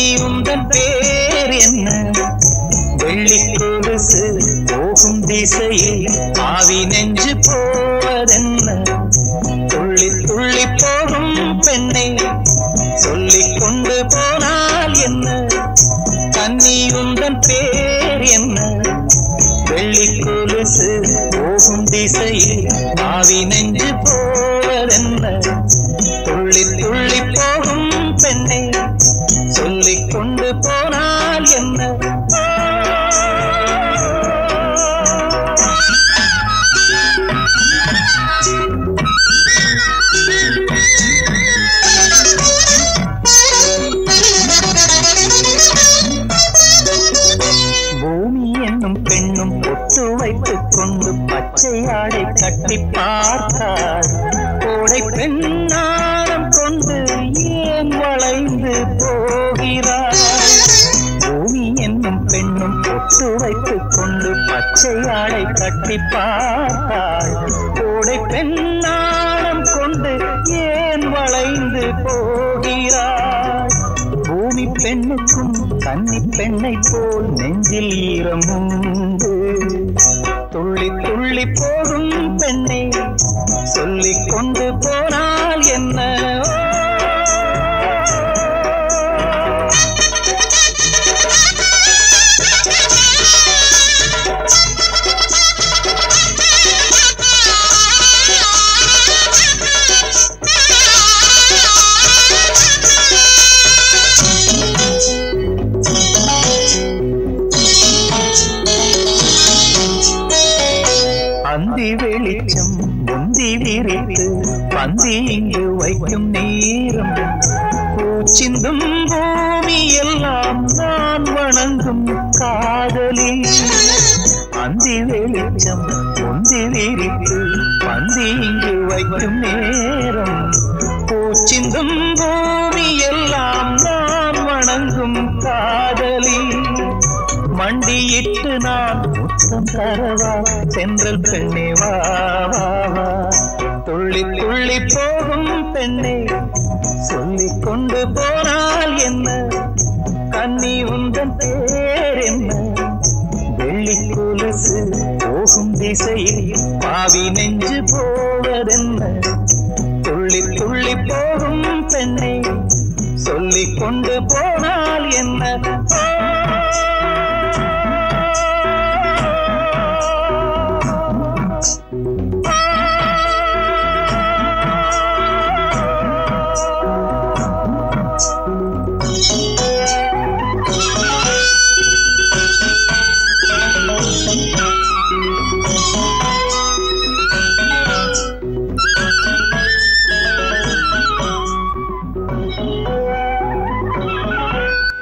கன்னி உந்தன் பேர் என்ன வெள்ளி கொலுசு போகும் திசையில் ஆவி நெஞ்சு போவதென்ன துள்ளி துள்ளி போகும் பெண்ணை சொல்லிக் கொண்டு போனால் என்ன கன்னி உந்தன் பேர் என்ன வெள்ளி கொலுசு போகும் திசையில் ஆவி நெஞ்சு போவதென்ன துள்ளி துள்ளி போகும் பெண்ணை சொல்லிக் கொண்டு போனால் என்ன பூமி என்னும் பெண்ணும் பொட்டு வைத்துக் கொண்டு பச்சை ஆடை கட்டி பார்த்தார் கோடை பெண்ணாரம் கொண்டு ஏன் வளைந்து போகிறார் பூமி என்னும் பெண்ணும் பொட்டு வைத்துக் கொண்டு பச்சை ஆடை கட்டி பார்த்தார் கோடை பெண்ணாரம் கொண்டு ஏன் வளைந்து போகிறார் பூமி பெண்ணுக்கும் கன்னி பெண்ணை போல் நெஞ்சில் ஈரம் உண்டு துள்ளி துள்ளி போகும் பெண்ணை சொல்லிக் கொண்டு போனால் என்ன அந்தி வெளிச்சம் முந்தி விரித்து பந்தி இங்கு வைக்கும் நேரம் பூச்சிந்தும் பூமி எல்லாம் நான் வணங்கும் காதலி அந்தி வெளிச்சம் முந்தி விரித்து பந்தி இங்கு வைக்கும் நேரம் பூச்சிந்தும் பூமி எல்லாம் நான் வணங்கும் காதலி மண்டியிட்டு நான் முத்தம் தரவா சென்றல் பெண்ணே வா வா வா துள்ளி துள்ளி போகும் பெண்ணே சொல்லிக் கொண்டு போனால் என்ன கன்னி உந்தன் பேர் என்ன வெள்ளி கொலுசு போகும் திசையில் பாவி நெஞ்சு போவதென்ன துள்ளி துள்ளி போகும் பெண்ணை சொல்லிக் கொண்டு போனால் என்ன